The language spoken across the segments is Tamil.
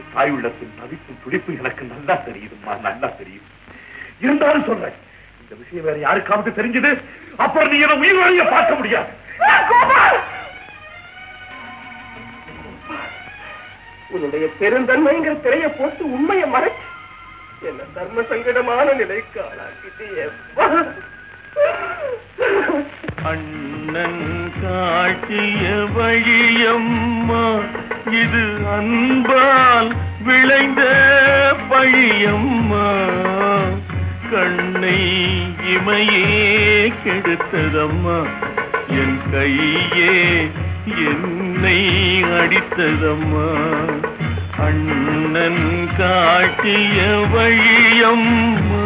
தாய் உள்ளத்தின் தவிப்பும் துடிப்பு எனக்கு நல்லா தெரியுதும்மா நல்லா தெரியும் இருந்தாலும் சொல்றேன் இந்த விஷயம் வேற யாருக்காவது தெரிஞ்சது அப்புறம் நீ என்ன உயிர் வழிய பார்க்க முடியாது உன்னுடைய பெருந்தன்மைங்கிற திரைய போட்டு உண்மையை மறைச்சு என்ன தர்ம சங்கடமான நிலைக்கு ஆளாக்கிட்டே அண்ணன் காட்டிய வழியம்மா இது அன்பால் விளைந்த பழியம்மா கண்ணை இமையே கெடுத்ததம்மா என் கையே என்னை அடித்ததம்மா அண்ணன் காட்டிய வழியம்மா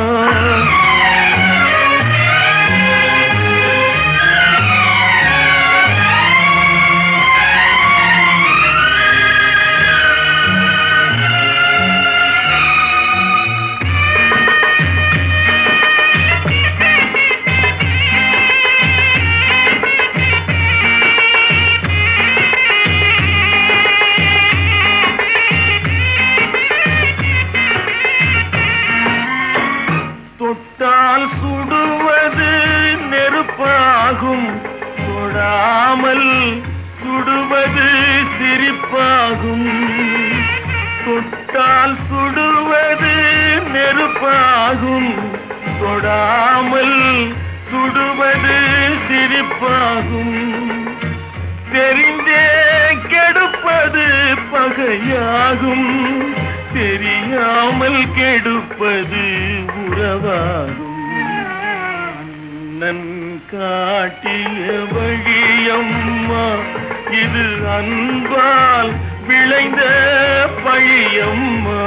தொட்டால் சுடுவது நெருப்பாகும் தொடாமல் சுடுவது சிரிப்பாகும் தொட்டால் சுடுவது நெருப்பாகும் தொடாமல் சுடுவது சிரிப்பாகும் தெரிந்தே கெடுப்பது பகையாகும் தெரியாமல் கெடுப்பது உறவாகும் அண்ணன் காட்டிய வழியம்மா இது அன்பால் விளைந்த பழியம்மா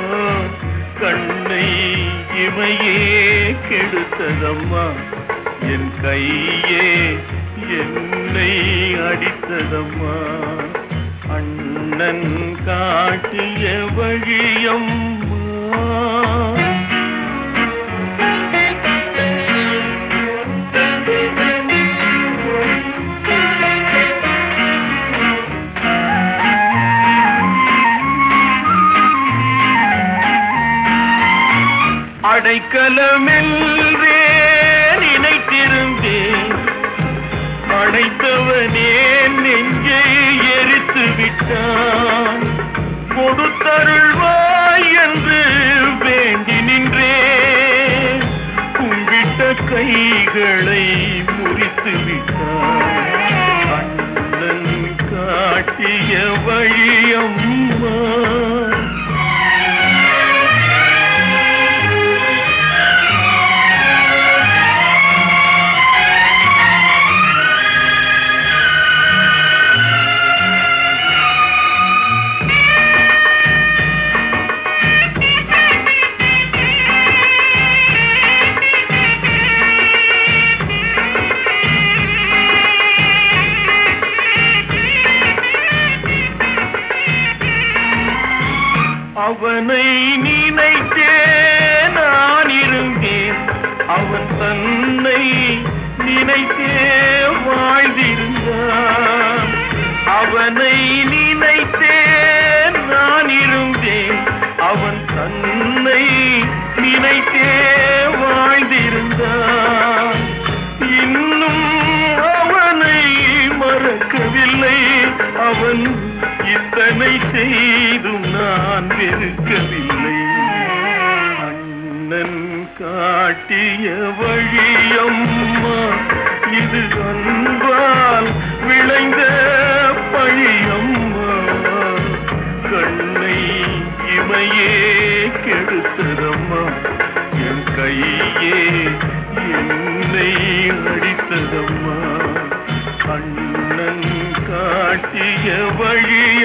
கண்ணை இமையே கெடுத்ததம்மா என் கையே என்னை அடித்ததம்மா அண்ணன் காட்டிய வழியம்மா அடைக்கலமென்றே நினைத்திருந்தேன் அடைத்தவனே நெஞ்சை எரித்து விட்டான் கொடுத்தருள்வாய் என்று வேண்டி நின்றேன் கும்பிட்ட கைகளை முறித்து விட்டான் அண்ணன் காட்டிய வழியம்மா அவனை நினைத்தே நான் இருந்தேன் அவன் தன்னை நினைத்தே வாழ்ந்திருந்தான் அவனை நினைத்தே நான் இருந்தேன் அவன் தன்னை நினைத்தே வாழ்ந்திருந்தான் இன்னும் அவனை மறக்கவில்லை அவன் இத்தனை செய்தும் நான் வெறுக்கவில்லை அண்ணன் காட்டிய வழியம்மா இது அன்பால் விளைந்த பழியம்மா கண்ணை இமையே கெடுத்ததம்மா என் கையே என்னை அடித்ததம்மா அண்ணன் காட்டிய வழிய